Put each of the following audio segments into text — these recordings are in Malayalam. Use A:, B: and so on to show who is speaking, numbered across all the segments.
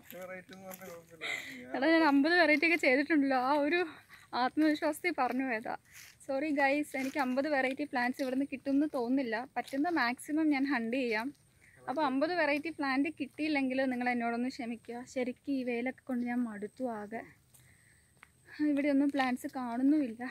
A: പത്ത് വെറൈറ്റി എന്ന് പറഞ്ഞാൽ കുഴപ്പമില്ല
B: എടാ ഞാൻ അമ്പത് വെറൈറ്റി ഒക്കെ ചെയ്തിട്ടുണ്ടല്ലോ ആ ഒരു ആത്മവിശ്വാസത്തിൽ പറഞ്ഞു പോയതാ സോറി ഗൈസ് എനിക്ക് അമ്പത് വെറൈറ്റി പ്ലാന്റ്സ് ഇവിടെ നിന്ന് കിട്ടുമെന്ന് തോന്നുന്നില്ല പറ്റുന്ന മാക്സിമം ഞാൻ ഹണ്ട് ചെയ്യാം അപ്പോൾ അമ്പത് വെറൈറ്റി പ്ലാന്റ് കിട്ടിയില്ലെങ്കിൽ നിങ്ങൾ എന്നോടൊന്ന് ക്ഷമിക്കുക ശരിക്കും ഈ വെയിലൊക്കെ കൊണ്ട് ഞാൻ മടുത്തു ആകെ ഇവിടെ ഒന്നും പ്ലാന്റ്സ് കാണുന്നുമില്ല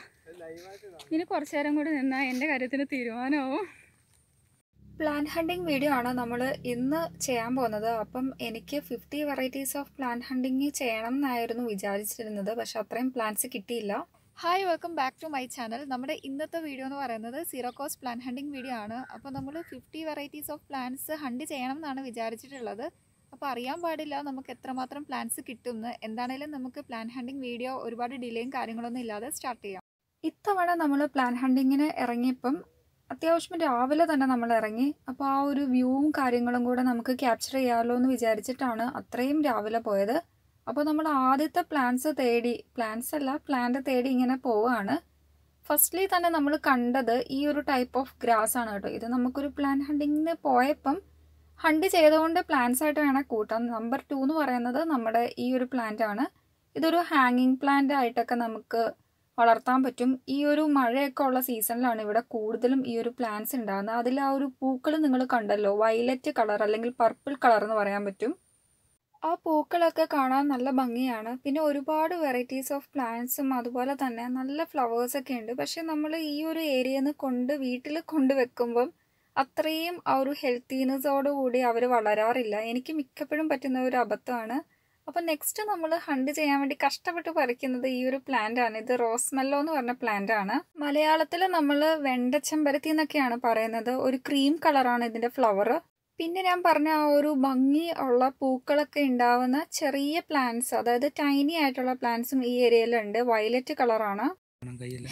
B: ഇനി കുറച്ചു നേരം കൂടി നിന്നാൽ എൻ്റെ കാര്യത്തിന് തീരുമാനമാവും പ്ലാന്റ് ഹണ്ടിങ് വീഡിയോ ആണ് നമ്മൾ ഇന്ന് ചെയ്യാൻ പോകുന്നത് അപ്പം എനിക്ക് fifty varieties of plant hunting ചെയ്യണം എന്നായിരുന്നു വിചാരിച്ചിരുന്നത് പക്ഷെ അത്രയും പ്ലാന്റ്സ് കിട്ടിയില്ല hi welcome back to my channel നമ്മുടെ ഇന്നത്തെ വീഡിയോ എന്ന് പറയുന്നത് zero cost plant hunting video ആണ് അപ്പോൾ നമ്മൾ fifty varieties of plants hunt ചെയ്യണം എന്നാണ് വിചാരിച്ചിട്ടുള്ളത് അപ്പോൾ അറിയാൻ പാടില്ല നമുക്ക് എത്രമാത്രം പ്ലാന്റ്സ് കിട്ടുമെന്ന് എന്താണേലും നമുക്ക് പ്ലാൻ ഹണ്ടിങ് വീഡിയോ ഒരുപാട് ഡിലേയും കാര്യങ്ങളൊന്നും ഇല്ലാതെ സ്റ്റാർട്ട് ചെയ്യാം ഇത്തവണ നമ്മൾ പ്ലാൻ ഹണ്ടിങ്ങിന് ഇറങ്ങിയപ്പം അത്യാവശ്യം രാവിലെ തന്നെ നമ്മൾ ഇറങ്ങി അപ്പോൾ ആ ഒരു വ്യൂവും കാര്യങ്ങളും കൂടെ നമുക്ക് ക്യാപ്ചർ ചെയ്യാമല്ലോ എന്ന് വിചാരിച്ചിട്ടാണ് അത്രയും രാവിലെ പോയത് അപ്പോൾ നമ്മൾ ആദ്യത്തെ പ്ലാന്റ്സ് തേടി പ്ലാന്റ്സ് അല്ല പ്ലാന്റ് തേടി ഇങ്ങനെ പോവുകയാണ് ഫസ്റ്റ്ലി തന്നെ നമ്മൾ കണ്ടത് ഈ ഒരു ടൈപ്പ് ഓഫ് ഗ്രാസ് ആണ് കേട്ടോ ഇത് നമുക്കൊരു പ്ലാൻ ഹണ്ടിങ്ങിന് പോയപ്പം ഹണ്ട് ചെയ്തുകൊണ്ട് പ്ലാന്റ്സ് ആയിട്ട് വേണേൽ കൂട്ടാം നമ്പർ ടു എന്ന് പറയുന്നത് നമ്മുടെ ഈ ഒരു പ്ലാന്റ് ആണ് ഇതൊരു ഹാങ്ങിങ് പ്ലാന്റ് ആയിട്ടൊക്കെ നമുക്ക് വളർത്താൻ പറ്റും ഈ ഒരു മഴയൊക്കെ ഉള്ള സീസണിലാണ് ഇവിടെ കൂടുതലും ഈ ഒരു പ്ലാന്റ്സ് ഉണ്ടാകുന്നത് അതിൽ ആ ഒരു പൂക്കൾ നിങ്ങൾ കണ്ടല്ലോ വയലറ്റ് കളർ അല്ലെങ്കിൽ പർപ്പിൾ കളർ എന്ന് പറയാൻ പറ്റും ആ പൂക്കളൊക്കെ കാണാൻ നല്ല ഭംഗിയാണ് പിന്നെ ഒരുപാട് വെറൈറ്റീസ് ഓഫ് പ്ലാന്റ്സും അതുപോലെ തന്നെ നല്ല ഫ്ലവേഴ്സ് ഒക്കെ ഉണ്ട് പക്ഷെ നമ്മൾ ഈ ഒരു ഏരിയയിൽ നിന്ന് കൊണ്ട് വീട്ടിൽ കൊണ്ട് വെക്കുമ്പം അത്രയും ആ ഒരു ഹെൽത്തിനെസ്സോടുകൂടി അവർ വളരാറില്ല എനിക്ക് മിക്കപ്പോഴും പറ്റുന്ന ഒരു അബദ്ധമാണ് അപ്പോൾ നെക്സ്റ്റ് നമ്മൾ ഹണ്ട് ചെയ്യാൻ വേണ്ടി കഷ്ടപ്പെട്ട് പറിക്കുന്നത് ഈ ഒരു പ്ലാന്റ് ആണ് ഇത് റോസ്മെല്ലോ എന്ന് പറഞ്ഞ പ്ലാന്റ് ആണ് മലയാളത്തിൽ നമ്മൾ വെണ്ടച്ചമ്പരത്തി എന്നൊക്കെയാണ് പറയുന്നത് ഒരു ക്രീം കളറാണ് ഇതിന്റെ ഫ്ലവർ പിന്നെ ഞാൻ പറഞ്ഞ ആ ഒരു ഭംഗി ഉള്ള പൂക്കളൊക്കെ ഉണ്ടാവുന്ന ചെറിയ പ്ലാന്റ്സ് അതായത് ടൈനി ആയിട്ടുള്ള പ്ലാന്റ്സും ഈ ഏരിയയിലുണ്ട് വയലറ്റ് കളറാണ്
A: കയ്യില്ല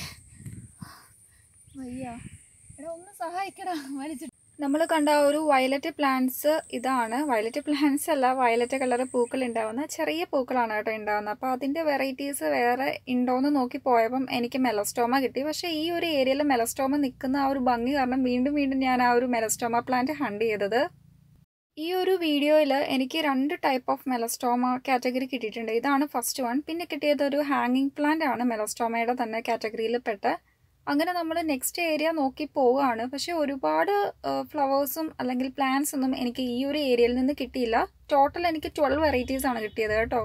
B: ഒന്ന് സഹായിക്കടാ നമ്മൾ കണ്ട ആ ഒരു വയലറ്റ് പ്ലാന്റ്സ് ഇതാണ് വയലറ്റ് പ്ലാന്റ്സ് അല്ല വയലറ്റ് കളർ പൂക്കൾ ഉണ്ടാവുന്ന ചെറിയ പൂക്കളാണ് കേട്ടോ ഉണ്ടാവുന്നത് അപ്പോൾ അതിൻ്റെ വെറൈറ്റീസ് വേറെ ഉണ്ടോയെന്ന് നോക്കി പോയപ്പം എനിക്ക് മെലസ്റ്റോമ കിട്ടി പക്ഷേ ഈ ഒരു ഏരിയയിൽ മെലസ്റ്റോമ നിൽക്കുന്ന ആ ഒരു ഭംഗി കാരണം വീണ്ടും വീണ്ടും ഞാൻ ആ ഒരു മെലസ്റ്റോമ പ്ലാന്റ് ഹണ്ട് ചെയ്തത് ഈ ഒരു വീഡിയോയിൽ എനിക്ക് രണ്ട് ടൈപ്പ് ഓഫ് മെലസ്റ്റോമ കാറ്റഗറി കിട്ടിയിട്ടുണ്ട് ഇതാണ് ഫസ്റ്റ് വൺ പിന്നെ കിട്ടിയത് ഒരു ഹാങ്ങിങ് പ്ലാന്റ് ആണ് മെലസ്റ്റോമയുടെ തന്നെ കാറ്റഗറിയിൽ പെട്ട അങ്ങനെ നമ്മൾ നെക്സ്റ്റ് ഏരിയ നോക്കി പോവുകയാണ് പക്ഷെ ഒരുപാട് ഫ്ലവേഴ്സും അല്ലെങ്കിൽ പ്ലാന്റ്സ് ഒന്നും എനിക്ക് ഈ ഒരു ഏരിയയിൽ നിന്ന് കിട്ടിയില്ല ടോട്ടൽ എനിക്ക് ട്വൽവ് വെറൈറ്റീസ് ആണ് കിട്ടിയത് കേട്ടോ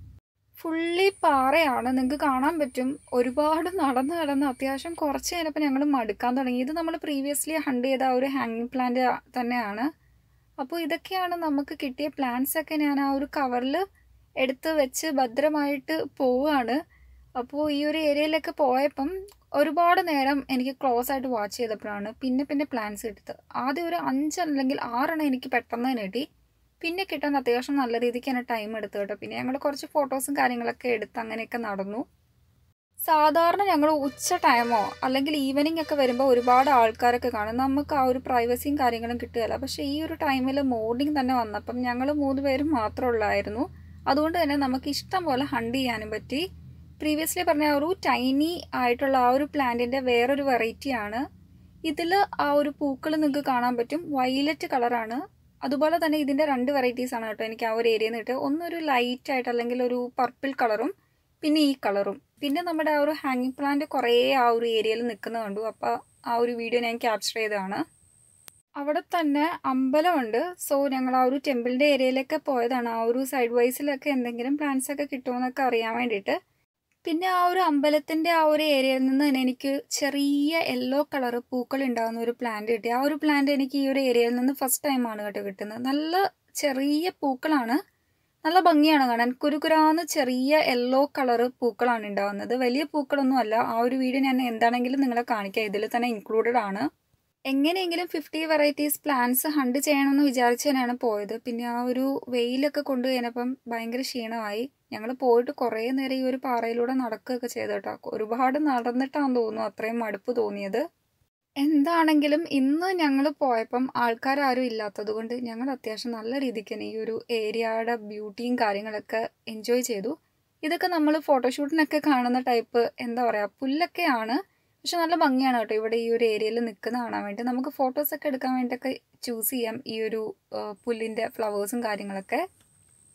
B: ഫുള്ളി പാറയാണ് നിങ്ങൾക്ക് കാണാൻ പറ്റും ഒരുപാട് നടന്ന് നടന്ന് അത്യാവശ്യം കുറച്ച് കഴിഞ്ഞപ്പോൾ ഞങ്ങൾ മടുക്കാൻ തുടങ്ങി ഇത് നമ്മൾ പ്രീവിയസ്ലി ഹണ്ട് ചെയ്ത ആ ഒരു ഹാങ്ങിങ് പ്ലാന്റ് തന്നെയാണ് അപ്പോൾ ഇതൊക്കെയാണ് നമുക്ക് കിട്ടിയ പ്ലാന്റ്സ് ഒക്കെ ഞാൻ ആ ഒരു കവറിൽ എടുത്ത് വെച്ച് ഭദ്രമായിട്ട് പോവുകയാണ് അപ്പോൾ ഈ ഒരു ഏരിയയിലൊക്കെ പോയപ്പം ഒരുപാട് നേരം എനിക്ക് ക്ലോസ് ആയിട്ട് വാച്ച് ചെയ്തപ്പോഴാണ് പിന്നെ പിന്നെ പ്ലാൻസ് കിട്ടിയത് ആദ്യം ഒരു അഞ്ച് അല്ലെങ്കിൽ ആറെണ്ണം എനിക്ക് പെട്ടെന്ന് തന്നെ കിട്ടി പിന്നെ കിട്ടാൻ അത്യാവശ്യം നല്ല രീതിക്ക് തന്നെ ടൈം എടുത്തു കേട്ടോ പിന്നെ ഞങ്ങൾ കുറച്ച് ഫോട്ടോസും കാര്യങ്ങളൊക്കെ എടുത്ത് അങ്ങനെയൊക്കെ നടന്നു സാധാരണ ഞങ്ങൾ ഉച്ച ടൈമോ അല്ലെങ്കിൽ ഈവനിങ് ഒക്കെ വരുമ്പോൾ ഒരുപാട് ആൾക്കാരൊക്കെ കാണും നമുക്ക് ആ ഒരു പ്രൈവസിയും കാര്യങ്ങളും കിട്ടുകയില്ല പക്ഷേ ഈ ഒരു ടൈമിൽ മോർണിംഗ് തന്നെ വന്നപ്പം ഞങ്ങൾ മൂന്ന് പേരും മാത്രമേ ഉള്ളായിരുന്നു അതുകൊണ്ട് തന്നെ നമുക്ക് ഇഷ്ടം പോലെ ഹണ്ട് ചെയ്യാനും പറ്റി പ്രീവിയസ്ലി പറഞ്ഞ ആ ഒരു ടൈനി ആയിട്ടുള്ള ആ ഒരു പ്ലാന്റിൻ്റെ വേറൊരു വെറൈറ്റിയാണ് ഇതിൽ ആ ഒരു പൂക്കൾ നിങ്ങൾക്ക് കാണാൻ പറ്റും വയലറ്റ് കളറാണ് അതുപോലെ തന്നെ ഇതിൻ്റെ രണ്ട് വെറൈറ്റീസ് ആണ് കേട്ടോ എനിക്ക് ആ ഒരു ഏരിയയിൽ നിന്ന് കിട്ടുക ഒന്നൊരു ലൈറ്റ് ആയിട്ട് അല്ലെങ്കിൽ ഒരു പർപ്പിൾ കളറും പിന്നെ ഈ കളറും പിന്നെ നമ്മുടെ ആ ഒരു ഹാങ്ങിങ് പ്ലാന്റ് കുറേ ആ ഒരു ഏരിയയിൽ നിൽക്കുന്നത് കണ്ടു അപ്പോൾ ആ ഒരു വീഡിയോ ഞാൻ ക്യാപ്ചർ ചെയ്തതാണ് അവിടെ തന്നെ അമ്പലമുണ്ട് സോ ഞങ്ങൾ ആ ഒരു ടെമ്പിളിൻ്റെ ഏരിയയിലൊക്കെ പോയതാണ് ആ ഒരു സൈഡ് വൈസിലൊക്കെ എന്തെങ്കിലും പ്ലാന്റ്സ് ഒക്കെ കിട്ടുമെന്നൊക്കെ അറിയാൻ വേണ്ടിയിട്ട് പിന്നെ ആ ഒരു അമ്പലത്തിൻ്റെ ആ ഒരു ഏരിയയിൽ നിന്ന് തന്നെ എനിക്ക് ചെറിയ യെല്ലോ കളർ പൂക്കൾ ഉണ്ടാകുന്ന ഒരു പ്ലാന്റ് കിട്ടി ആ ഒരു പ്ലാന്റ് എനിക്ക് ഈ ഒരു ഏരിയയിൽ നിന്ന് ഫസ്റ്റ് ടൈമാണ് കേട്ടോ കിട്ടുന്നത് നല്ല ചെറിയ പൂക്കളാണ് നല്ല ഭംഗിയാണ് കാണാൻ കുരുകുരാന്ന് ചെറിയ യെല്ലോ കളർ പൂക്കളാണ് ഉണ്ടാകുന്നത് വലിയ പൂക്കളൊന്നും അല്ല ആ ഒരു വീഡിയോ ഞാൻ എന്താണെങ്കിലും നിങ്ങളെ കാണിക്കാം ഇതിൽ തന്നെ ഇൻക്ലൂഡഡ് ആണ് എങ്ങനെയെങ്കിലും ഫിഫ്റ്റി വെറൈറ്റീസ് പ്ലാന്റ്സ് ഹണ്ട് ചെയ്യണമെന്ന് വിചാരിച്ച് തന്നെയാണ് പോയത് പിന്നെ ആ ഒരു വെയിലൊക്കെ കൊണ്ടു കഴിഞ്ഞപ്പം ഭയങ്കര ക്ഷീണമായി ഞങ്ങൾ പോയിട്ട് കുറേ നേരം ഈ ഒരു പാറയിലൂടെ നടക്കുകയൊക്കെ ചെയ്തു കേട്ടോ ഒരുപാട് നടന്നിട്ടാന്ന് തോന്നുന്നു അത്രയും മടുപ്പ് തോന്നിയത് എന്താണെങ്കിലും ഇന്ന് ഞങ്ങൾ പോയപ്പം ആൾക്കാരും ഇല്ലാത്തത് കൊണ്ട് ഞങ്ങൾ അത്യാവശ്യം നല്ല രീതിക്ക് തന്നെ ഈ ഒരു ഏരിയയുടെ ബ്യൂട്ടിയും കാര്യങ്ങളൊക്കെ എൻജോയ് ചെയ്തു ഇതൊക്കെ നമ്മൾ ഫോട്ടോഷൂട്ടിനൊക്കെ കാണുന്ന ടൈപ്പ് എന്താ പറയുക പുല്ലൊക്കെയാണ് പക്ഷെ നല്ല ഭംഗിയാണ് കേട്ടോ ഇവിടെ ഈ ഒരു ഏരിയയിൽ നിൽക്കുന്ന കാണാൻ വേണ്ടി നമുക്ക് ഫോട്ടോസൊക്കെ എടുക്കാൻ വേണ്ടിയൊക്കെ ചൂസ് ചെയ്യാം ഈ ഒരു പുല്ലിൻ്റെ ഫ്ലവേഴ്സും കാര്യങ്ങളൊക്കെ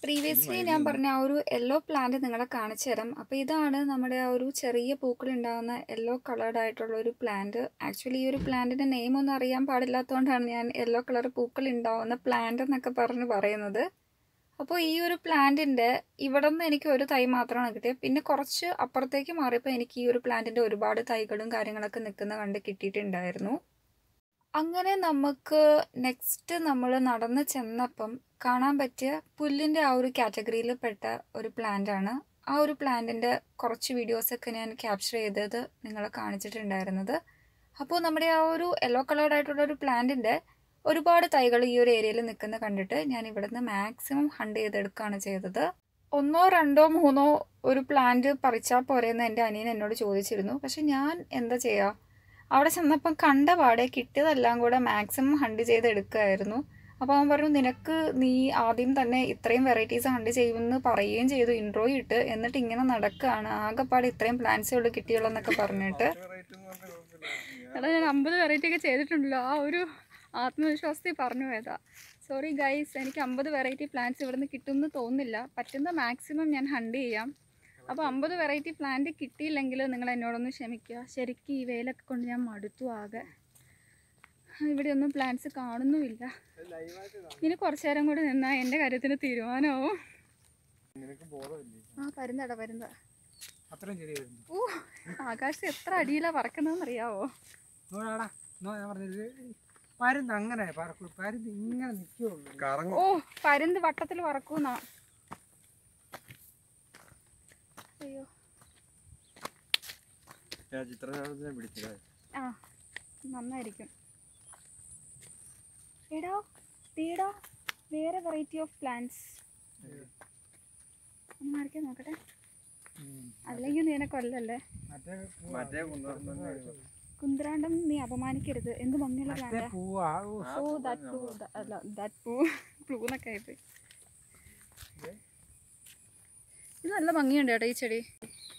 B: പ്രീവിയസ്ലി ഞാൻ പറഞ്ഞ ആ ഒരു യെല്ലോ പ്ലാന്റ് നിങ്ങളെ കാണിച്ചു തരാം അപ്പോൾ ഇതാണ് നമ്മുടെ ആ ഒരു ചെറിയ പൂക്കൾ ഉണ്ടാകുന്ന യെല്ലോ കളേർഡ് ആയിട്ടുള്ള ഒരു പ്ലാന്റ് ആക്ച്വലി ഈ ഒരു പ്ലാന്റിൻ്റെ നെയിം ഒന്നും അറിയാൻ പാടില്ലാത്തതുകൊണ്ടാണ് ഞാൻ യെല്ലോ കളർ പൂക്കൾ ഉണ്ടാവുന്ന പ്ലാന്റ് എന്നൊക്കെ പറഞ്ഞ് പറയുന്നത് അപ്പോൾ ഈ ഒരു പ്ലാന്റിൻ്റെ ഇവിടെ നിന്ന് എനിക്ക് ഒരു തൈ മാത്രമാണ് കിട്ടിയത് പിന്നെ കുറച്ച് അപ്പുറത്തേക്ക് മാറിയപ്പോൾ എനിക്ക് ഈ ഒരു പ്ലാന്റിൻ്റെ ഒരുപാട് തൈകളും കാര്യങ്ങളൊക്കെ നിൽക്കുന്ന കണ്ട് കിട്ടിയിട്ടുണ്ടായിരുന്നു അങ്ങനെ നമുക്ക് നെക്സ്റ്റ് നമ്മൾ നടന്ന് ചെന്നപ്പം കാണാൻ പറ്റിയ പുല്ലിൻ്റെ ആ ഒരു കാറ്റഗറിയിൽ പെട്ട ഒരു പ്ലാന്റ് ആണ് ആ ഒരു പ്ലാന്റിൻ്റെ കുറച്ച് വീഡിയോസൊക്കെ ഞാൻ ക്യാപ്ചർ ചെയ്തത് നിങ്ങളെ കാണിച്ചിട്ടുണ്ടായിരുന്നത് അപ്പോൾ നമ്മുടെ ആ ഒരു യെല്ലോ കളേർഡ് ആയിട്ടുള്ള ഒരു പ്ലാന്റിൻ്റെ ഒരുപാട് തൈകൾ ഈ ഒരു ഏരിയയിൽ നിൽക്കുന്ന കണ്ടിട്ട് ഞാൻ ഇവിടുന്ന് മാക്സിമം ഹണ്ട് ചെയ്തെടുക്കുകയാണ് ചെയ്തത് ഒന്നോ രണ്ടോ മൂന്നോ ഒരു പ്ലാന്റ് പറിച്ചാൽ പോരെയെന്ന് എൻ്റെ അനിയൻ എന്നോട് ചോദിച്ചിരുന്നു പക്ഷെ ഞാൻ എന്താ ചെയ്യുക അവിടെ ചെന്നപ്പം കണ്ട പാടെ കിട്ടിയതെല്ലാം കൂടെ മാക്സിമം ഹണ്ട് ചെയ്ത് എടുക്കുമായിരുന്നു അപ്പോൾ അവൻ പറഞ്ഞു നിനക്ക് നീ ആദ്യം തന്നെ ഇത്രയും വെറൈറ്റീസ് ഹണ്ട് ചെയ്യുമെന്ന് പറയുകയും ചെയ്തു ഇൻട്രോ ഇട്ട് എന്നിട്ട് ഇങ്ങനെ നടക്കുകയാണ് ആകെപ്പാടെ ഇത്രയും പ്ലാന്റ്സേ ഉള്ളൂ കിട്ടിയുള്ളൂ എന്നൊക്കെ പറഞ്ഞിട്ട്
A: വെറൈറ്റി എന്ന് പറഞ്ഞാൽ കുഴപ്പമില്ല
B: എടാ ഞാൻ അമ്പത് വെറൈറ്റി ഒക്കെ ചെയ്തിട്ടുണ്ടല്ലോ ആ ഒരു ആത്മവിശ്വാസത്തിൽ പറഞ്ഞു പോയതാ സോറി ഗൈസ് എനിക്ക് അമ്പത് വെറൈറ്റി പ്ലാന്റ്സ് ഇവിടുന്ന് കിട്ടുമെന്ന് തോന്നുന്നില്ല പറ്റുന്ന മാക്സിമം ഞാൻ ഹണ്ട് ചെയ്യാം അപ്പോൾ അമ്പത് വെറൈറ്റി പ്ലാന്റ് കിട്ടിയില്ലെങ്കിൽ നിങ്ങൾ എന്നോടൊന്ന് ക്ഷമിക്കുക ശരിക്കും ഈ വെയിലൊക്കെ കൊണ്ട് ഞാൻ മടുത്തു ആകെ ഇവിടെ ഒന്നും പ്ലാന്റ്സ് കാണുന്നുമില്ല
A: ലൈവായിട്ട്
B: ഇനി കുറച്ചു നേരം കൂടി നിന്നാൽ എൻ്റെ കാര്യത്തിന് തീരുമാനമാവും
A: നിനക്ക് ബോധമില്ലേ
B: ആ പരുന്തട പരുന്ത
A: അത്രയും ശരിയായിരുന്നു
B: ഓ ആകാശം എത്ര അടിയിലാണ് പറക്കുന്നതെന്ന് അറിയാവോ
C: നോടാടാ നോ ഞാൻ പറഞ്ഞത് പരുന്ന് അങ്ങനെ പറക്കൂ പരുന്ന് ഇങ്ങനെ നിൽക്കുള്ളൂ
A: കറങ്ങും
B: ഓ പരുന്ത് വട്ടത്തിൽ വറക്കൂന്നാ അയ്യോ
A: ചിത്രശാലത്തിനെ പിടിച്ചില്ല
B: ആ നന്നായിരിക്കും എടാ തീടാ വേറെ വെറൈറ്റി ഓഫ് പ്ലാന്റ്സ് ഒന്ന് മാറിക്കാൻ നോക്കട്ടെ അല്ലെങ്കിൽ നീ എന്നെ കൊല്ലല്ലേ
C: മറ്റേ പൂവാ.
A: മറ്റേ കുന്നോർന്ന്
B: കുന്ത്രാണ്ടം നീ അപമാനിക്കരുത് എന്ത് ഭംഗിയുള്ള
C: മറ്റേ
B: പ്ലാന്റാ
C: പൂവാ ഓ,
B: ഓ ദാറ്റ് പൂ അല്ല ദാറ്റ് പൂ പ്ലൂ എന്നൊക്കെ ആയിപ്പോയി ഇത് നല്ല ഭംഗിയുണ്ട് കേട്ടോ ഈ ചെടി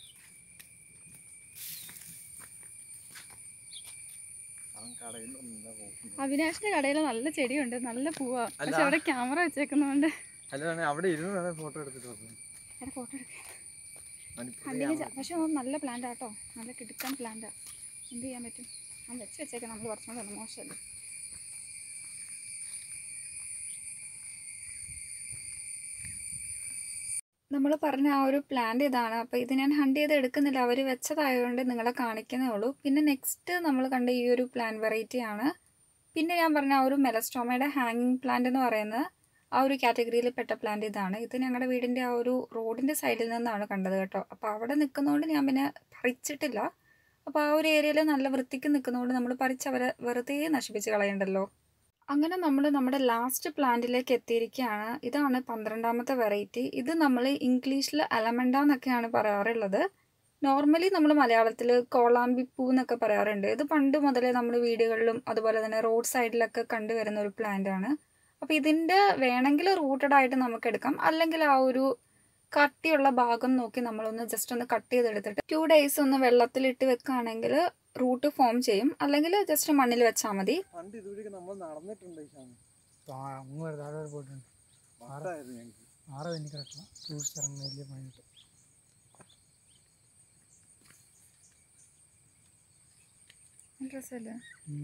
A: അവൻ കടയിൽ ഒന്നും പോകുന്നു
B: അവിനാഷിന്റെ കടയിൽ നല്ല ചെടിയുണ്ട് നല്ല പൂവാ
A: അല്ല.
B: പക്ഷെ അവിടെ ക്യാമറ വെച്ചേക്കുന്നതുകൊണ്ട്
A: അല്ലാതെ അവിടെ ഇരുന്ന് വേണേ ഫോട്ടോ എടുത്തിട്ട് പോകും
B: അവിടെ ഫോട്ടോ എടുക്കാം കണ്ണിന് ച- പക്ഷെ അത് നല്ല പ്ലാന്റ് ആട്ടോ നല്ല കിടുക്കൻ പ്ലാന്റാ എന്ത് ചെയ്യാൻ പറ്റും ആ വെച്ച് വെച്ചേക്കാം നമ്മൾ കുറച്ചും കൂടെ ഒന്ന് മോശമല്ലേ നമ്മൾ പറഞ്ഞ ആ ഒരു പ്ലാന്റ് ഇതാണ് അപ്പോൾ ഇത് ഞാൻ ഹണ്ട് ചെയ്ത് എടുക്കുന്നില്ല അവർ വെച്ചതായതുകൊണ്ട് നിങ്ങളെ കാണിക്കുന്നേ ഉള്ളൂ പിന്നെ നെക്സ്റ്റ് നമ്മൾ കണ്ട ഈ ഒരു പ്ലാന്റ് വെറൈറ്റി ആണ് പിന്നെ ഞാൻ പറഞ്ഞ ആ ഒരു മെലസ്റ്റോമയുടെ ഹാങ്ങിങ് പ്ലാന്റ് എന്ന് പറയുന്നത് ആ ഒരു കാറ്റഗറിയിൽ പെട്ട പ്ലാന്റ് ഇതാണ് ഇത് ഞങ്ങളുടെ വീടിൻ്റെ ആ ഒരു റോഡിൻ്റെ സൈഡിൽ നിന്നാണ് കണ്ടത് കേട്ടോ അപ്പോൾ അവിടെ നിൽക്കുന്നതുകൊണ്ട് ഞാൻ പിന്നെ പറിച്ചിട്ടില്ല അപ്പോൾ ആ ഒരു ഏരിയയിൽ നല്ല വൃത്തിക്ക് നിൽക്കുന്നതുകൊണ്ട് നമ്മൾ പറിച്ച് അവരെ വെറുതെ നശിപ്പിച്ച് കളയണ്ടല്ലോ അങ്ങനെ നമ്മൾ നമ്മുടെ ലാസ്റ്റ് പ്ലാന്റിലേക്ക് എത്തിയിരിക്കുകയാണ് ഇതാണ് പന്ത്രണ്ടാമത്തെ വെറൈറ്റി ഇത് നമ്മൾ ഇംഗ്ലീഷിൽ അലമണ്ട എന്നൊക്കെയാണ് പറയാറുള്ളത് നോർമലി നമ്മൾ മലയാളത്തിൽ കോളാമ്പിപ്പൂ എന്നൊക്കെ പറയാറുണ്ട് ഇത് പണ്ട് മുതലേ നമ്മൾ വീടുകളിലും അതുപോലെ തന്നെ റോഡ് സൈഡിലൊക്കെ കണ്ടുവരുന്ന ഒരു പ്ലാന്റ് ആണ് അപ്പോൾ ഇതിൻ്റെ വേണമെങ്കിൽ റൂട്ടഡ് ആയിട്ട് നമുക്ക് എടുക്കാം അല്ലെങ്കിൽ ആ ഒരു കട്ടിയുള്ള ഭാഗം നോക്കി നമ്മളൊന്ന് ജസ്റ്റ് ഒന്ന് കട്ട് ചെയ്തെടുത്തിട്ട് ടു ഡേയ്സ് ഒന്ന് വെള്ളത്തിലിട്ട് വെക്കുകയാണെങ്കിൽ റൂട്ട് ഫോം ചെയ്യും അല്ലെങ്കിൽ ജസ്റ്റ് മണ്ണിൽ വെച്ചാൽ മതി
A: പണ്ട് ഇതുവഴിക്ക് നമ്മൾ നടന്നിട്ടുണ്ട് ഈ സാധനം
C: ആ, അങ്ങ് വരെ താഴെ വരെ പോയിട്ടുണ്ട്
A: മസ്തായിരുന്നു ഞങ്ങൾക്ക്
C: ആറ് കഴിഞ്ഞ് കിടക്കണം ടൂറിസ്റ്റ് ഇറങ്ങുന്ന വലിയ പണിയിട്ട്
B: രസമല്ലേ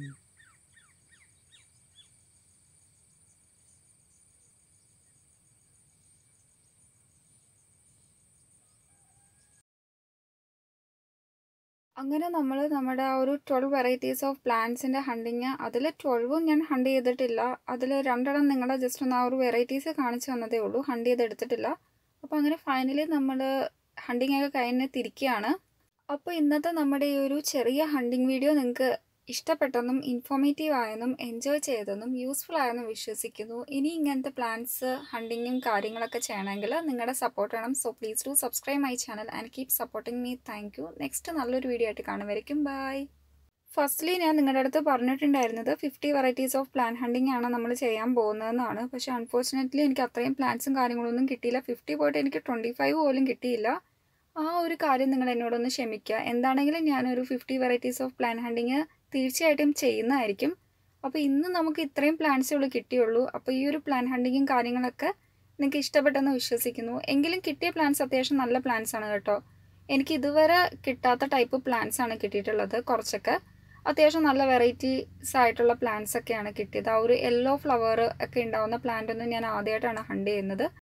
B: അങ്ങനെ നമ്മൾ നമ്മുടെ ആ ഒരു ട്വൽവ് വെറൈറ്റീസ് ഓഫ് പ്ലാന്റ്സിൻ്റെ ഹണ്ടിങ് അതിൽ ട്വൽവും ഞാൻ ഹണ്ട് ചെയ്തിട്ടില്ല അതിൽ രണ്ടെണ്ണം നിങ്ങളെ ജസ്റ്റ് ഒന്ന് ആ ഒരു വെറൈറ്റീസ് കാണിച്ചു തന്നതേ ഉള്ളൂ ഹണ്ട് ചെയ്തെടുത്തിട്ടില്ല അപ്പോൾ അങ്ങനെ ഫൈനലി നമ്മൾ ഹണ്ടിങ് ഒക്കെ കഴിഞ്ഞ് തിരിക്കുകയാണ് അപ്പോൾ ഇന്നത്തെ നമ്മുടെ ഈ ഒരു ചെറിയ ഹണ്ടിങ് വീഡിയോ നിങ്ങൾക്ക് ഇഷ്ടപ്പെട്ടെന്നും ഇൻഫോർമേറ്റീവ് ആയെന്നും എൻജോയ് ചെയ്തെന്നും യൂസ്ഫുൾ ആയെന്നും വിശ്വസിക്കുന്നു ഇനി ഇങ്ങനത്തെ പ്ലാൻസ് ഹണ്ടിങ്ങും കാര്യങ്ങളൊക്കെ ചെയ്യണമെങ്കിൽ നിങ്ങളുടെ സപ്പോർട്ട് വേണം so please do subscribe my channel and keep supporting me thank you next നല്ലൊരു വീഡിയോ ആയിട്ട് കാണുമായിരിക്കും ബൈ ഫസ്റ്റ്ലി ഞാൻ നിങ്ങളുടെ അടുത്ത് പറഞ്ഞിട്ടുണ്ടായിരുന്നത് fifty varieties of plant hunting ആണ് നമ്മൾ ചെയ്യാൻ പോകുന്നതെന്നാണ് പക്ഷേ അൺഫോർച്ചുനേറ്റ്ലി എനിക്ക് അത്രയും പ്ലാൻസും കാര്യങ്ങളൊന്നും കിട്ടിയില്ല ഫിഫ്റ്റി പോയിട്ട് എനിക്ക് ട്വൻറ്റി ഫൈവ് പോലും കിട്ടിയില്ല ആ ഒരു കാര്യം നിങ്ങൾ എന്നോടൊന്ന് ക്ഷമിക്കുക എന്താണെങ്കിലും ഞാനൊരു fifty varieties of plant hunting തീർച്ചയായിട്ടും ചെയ്യുന്നതായിരിക്കും അപ്പോൾ ഇന്ന് നമുക്ക് ഇത്രയും പ്ലാൻസേ ഉള്ളൂ കിട്ടിയുള്ളൂ അപ്പോൾ ഈ ഒരു പ്ലാൻ ഹണ്ടിങ്ങും കാര്യങ്ങളൊക്കെ നിങ്ങൾക്ക് ഇഷ്ടപ്പെട്ടെന്ന് വിശ്വസിക്കുന്നു എങ്കിലും കിട്ടിയ പ്ലാന്റ്സ് അത്യാവശ്യം നല്ല പ്ലാന്റ്സ് ആണ് കേട്ടോ എനിക്ക് ഇതുവരെ കിട്ടാത്ത ടൈപ്പ് പ്ലാന്റ്സ് ആണ് കിട്ടിയിട്ടുള്ളത് കുറച്ചൊക്കെ അത്യാവശ്യം നല്ല വെറൈറ്റീസ് ആയിട്ടുള്ള പ്ലാന്റ്സ് ഒക്കെയാണ് കിട്ടിയത് ആ ഒരു യെല്ലോ ഫ്ലവർ ഒക്കെ ഉണ്ടാവുന്ന പ്ലാന്റ് ഒന്നും ഞാൻ ആദ്യമായിട്ടാണ് ഹണ്ട് ചെയ്യുന്നത്